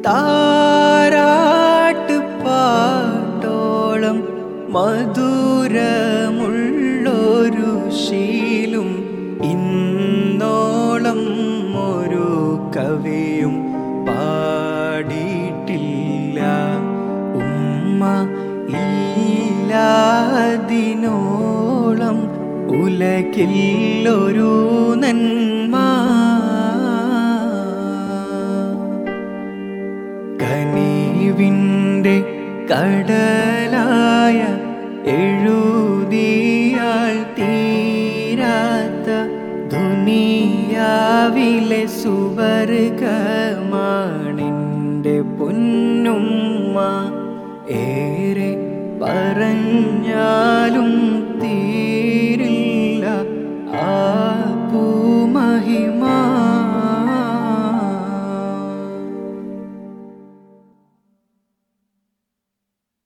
താരാട്ട് പാട്ടോളം മധുരമുള്ളൊരു ശീലും ഇന്നോളം ഒരു കവിയും പാടിയിട്ടില്ല ഉമ്മ ഇല്ലാതിനോളം ഉലകില്ലൊരു നന്മ കനീവിൻ്റെ കടലായ എഴുതിയാൽ തീരാത്ത ദുനിയാവിലെ സുവർഗം